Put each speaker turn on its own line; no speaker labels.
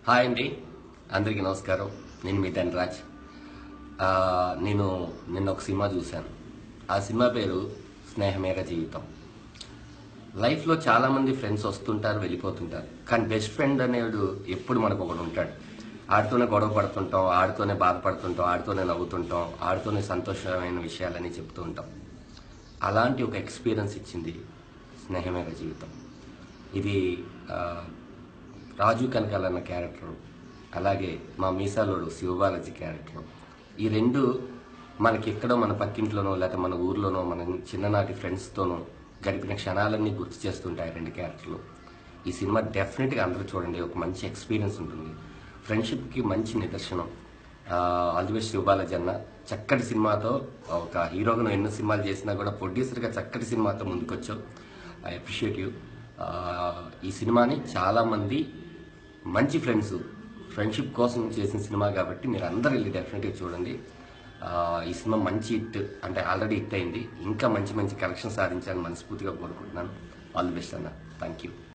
hi అండి అందరికీ నమస్కారం నేను మీ ధనరాజ్ ఆ, నేను నిన్న ఒక సినిమా చూశాను ఆ సినిమా పేరు స్నేహమేర జీవితం లైఫ్లో చాలా మంది ఫ్రెండ్స్ వస్తుంటారు వెళ్ళిపోతుంటారు కానీ బెస్ట్ ఫ్రెండ్ అనేవాడు ఎప్పుడు మనకు ఒకడు ఉంటాడు ఆడితోనే గొడవ పడుతుంటాం ఆడితోనే బాధపడుతుంటాం ఆడితోనే నవ్వుతుంటాం ఆడితోనే సంతోషమైన విషయాలని చెప్తూ ఉంటాం అలాంటి ఒక ఎక్స్పీరియన్స్ ఇచ్చింది స్నేహమేర జీవితం ఇది ఆ, రాజు కనకాల అన్న క్యారెక్టర్ అలాగే మా మీసాలోడు శివబాలాజీ క్యారెక్టర్ ఈ రెండు మనకి ఎక్కడో మన పక్కింట్లోనో లేకపోతే మన ఊర్లోనో మన చిన్ననాటి ఫ్రెండ్స్తోనో గడిపిన క్షణాలన్నీ గుర్తు చేస్తుంటాయి రెండు క్యారెక్టర్లు ఈ సినిమా డెఫినెట్గా అందరూ చూడండి ఒక మంచి ఎక్స్పీరియన్స్ ఉంటుంది ఫ్రెండ్షిప్కి మంచి నిదర్శనం ఆల్ ది బెస్ట్ శివబాలాజీ అన్న చక్కటి సినిమాతో ఒక హీరోగా నువ్వు ఎన్నో సినిమాలు చేసినా కూడా ప్రొడ్యూసర్గా చక్కటి సినిమాతో ముందుకొచ్చావు ఐ అప్రిషియేట్ యూ ఈ సినిమాని చాలామంది మంచి ఫ్రెండ్స్ ఫ్రెండ్షిప్ కోసం చేసిన సినిమా కాబట్టి మీరు అందరూ వెళ్ళి డెఫినెట్గా చూడండి ఆ, ఈ సినిమా మంచి హిట్ అంటే ఆల్రెడీ హిట్ అయింది ఇంకా మంచి మంచి కలెక్షన్ సాధించాలని మనస్ఫూర్తిగా కోరుకుంటున్నాను ఆల్ ది బెస్ట్ అన్న థ్యాంక్ యూ